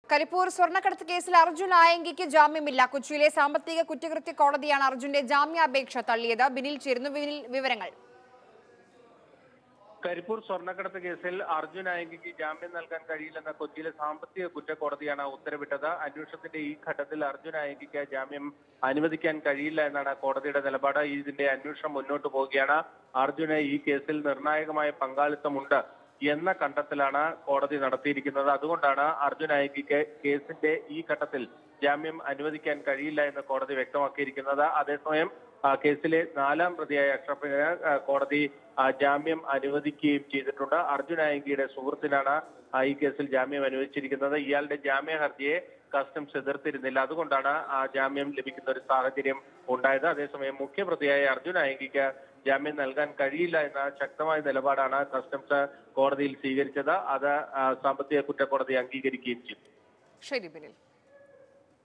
കരിപ്പൂർ സ്വർണ്ണക്കടത്ത് കേസിൽ അർജുൻ ആയങ്കിക്ക് ജാമ്യമില്ല കൊച്ചിയിലെ സാമ്പത്തിക കുറ്റകൃത്യ കോടതിയാണ് അർജുന്റെ ജാമ്യാപേക്ഷ തള്ളിയത് ബിനിൽ ചേരുന്നു ബിനിൽ വിവരങ്ങൾ കരിപ്പൂർ സ്വർണ്ണക്കടത്ത് കേസിൽ അർജുൻ ആയങ്കിക്ക് ജാമ്യം നൽകാൻ കഴിയില്ലെന്ന കൊച്ചിയിലെ സാമ്പത്തിക കുറ്റക്കോടതിയാണ് ഉത്തരവിട്ടത് അന്വേഷണത്തിന്റെ ഈ ഘട്ടത്തിൽ അർജുൻ ആയങ്കിക്ക് ജാമ്യം അനുവദിക്കാൻ കഴിയില്ല എന്നാണ് കോടതിയുടെ നിലപാട് ഇതിന്റെ അന്വേഷണം മുന്നോട്ട് പോവുകയാണ് അർജുന് ഈ കേസിൽ നിർണായകമായ പങ്കാളിത്തമുണ്ട് എന്ന കണ്ടെത്തലാണ് കോടതി നടത്തിയിരിക്കുന്നത് അതുകൊണ്ടാണ് അർജുൻ ആയങ്കിക്ക് കേസിന്റെ ഈ ഘട്ടത്തിൽ ജാമ്യം അനുവദിക്കാൻ കഴിയില്ല എന്ന് കോടതി വ്യക്തമാക്കിയിരിക്കുന്നത് അതേസമയം ആ, കേസിലെ നാലാം പ്രതിയായ അഷ്റഫിന് ആ, കോടതി ആ, ജാമ്യം അനുവദിക്കുകയും ചെയ്തിട്ടുണ്ട് അർജുൻ ആയങ്കിയുടെ സുഹൃത്തിനാണ് ആ, ഈ കേസിൽ ജാമ്യം അനുവദിച്ചിരിക്കുന്നത് ഇയാളുടെ ജാമ്യ ഹർജിയെ കസ്റ്റംസ് എതിർത്തിരുന്നില്ല അതുകൊണ്ടാണ് ആ ജാമ്യം ലഭിക്കുന്ന ഒരു സാഹചര്യം ഉണ്ടായത് അതേസമയം മുഖ്യപ്രതിയായ അർജുൻ ആയങ്കിക്ക് ജാമ്യം നൽകാൻ കഴിയില്ല എന്ന ശക്തമായ നിലപാടാണ് കസ്റ്റംസ് കോടതിയിൽ സ്വീകരിച്ചത് അത് ആ, സാമ്പത്തിക കുറ്റക്കോടതി അംഗീകരിക്കുകയും ചെയ്തു ശരി ബിനിൽ